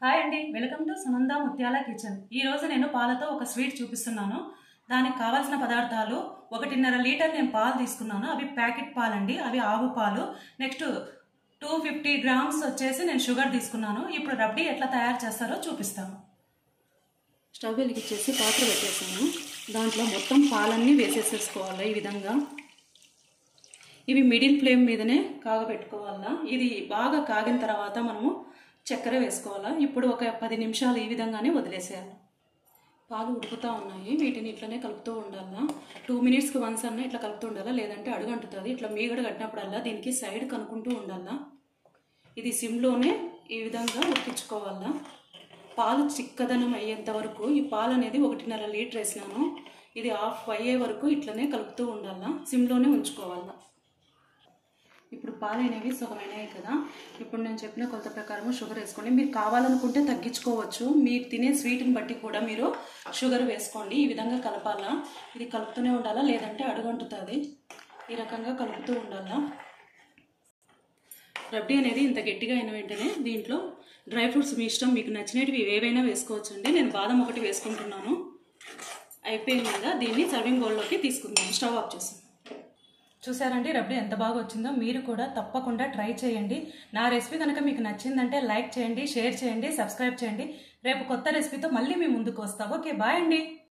hi అండి welcome to Sunanda ముత్యాల kitchen ఈ రోజు నేను పాలతో ఒక స్వీట్ చూపిస్తున్నాను దానికి కావాల్సిన పదార్థాలు ఒకటిన్నర లీటర్ నేను పాలు తీసుకున్నాను అవి ప్యాకెట్ పాలండి అవి ఆవు పాలు నెక్స్ట్ టూ ఫిఫ్టీ గ్రామ్స్ వచ్చేసి నేను షుగర్ తీసుకున్నాను ఇప్పుడు రబ్డీ ఎట్లా తయారు చేస్తారో చూపిస్తాను స్టవ్ వెలిగించేసి పాత్ర పెట్టేసాను దాంట్లో మొత్తం పాలన్నీ వేసేసేసుకోవాలి ఈ విధంగా ఇవి మిడిల్ ఫ్లేమ్ మీదనే కాగబెట్టుకోవాలా ఇది బాగా కాగిన తర్వాత మనము చక్కెర వేసుకోవాలా ఇప్పుడు ఒక పది నిమిషాలు ఈ విధంగానే వదిలేసేయాలి పాలు ఉడుకుతూ ఉన్నాయి వీటిని ఇట్లనే కలుపుతూ ఉండాలా టూ మినిట్స్కి వన్స్ అన్న ఇట్లా కలుపుతూ ఉండాలా లేదంటే అడుగు అంటుతుంది ఇట్లా మీగడ కట్టినప్పుడల్లా దీనికి సైడ్ కనుక్కుంటూ ఉండాలా ఇది సిమ్లోనే ఈ విధంగా ఉడికించుకోవాలా పాలు చిక్కదనం అయ్యేంత వరకు ఈ పాలు అనేది ఒకటిన్నర లీటర్ వేసినాను ఇది ఆఫ్ అయ్యే వరకు ఇట్లనే కలుపుతూ ఉండాలా సిమ్లోనే ఉంచుకోవాలా ఇప్పుడు పాలు అనేవి సుఖమైనవి కదా ఇప్పుడు నేను చెప్పిన కొలత ప్రకారం షుగర్ వేసుకోండి మీరు కావాలనుకుంటే తగ్గించుకోవచ్చు మీరు తినే స్వీట్ని బట్టి కూడా మీరు షుగర్ వేసుకోండి ఈ విధంగా కలపాలా ఇది కలుపుతూనే ఉండాలా లేదంటే అడుగంటుతుంది ఈ రకంగా కలుపుతూ ఉండాలా రబ్డీ అనేది ఇంత గట్టిగా అయిన వెంటనే దీంట్లో డ్రై ఫ్రూట్స్ మీ ఇష్టం మీకు నచ్చినవి ఏవైనా వేసుకోవచ్చు అండి నేను బాదం ఒకటి వేసుకుంటున్నాను అయిపోయింది కదా దీన్ని సర్వింగ్ బౌల్లోకి తీసుకుందాం స్టవ్ ఆఫ్ చేస్తాం చూసారండి రబ్డీ ఎంత బాగా వచ్చిందో మీరు కూడా తప్పకుండా ట్రై చేయండి నా రెసిపీ కనుక మీకు నచ్చిందంటే లైక్ చేయండి షేర్ చేయండి సబ్స్క్రైబ్ చేయండి రేపు కొత్త రెసిపీతో మళ్ళీ మీ ముందుకు వస్తాం ఓకే బాయ్ అండి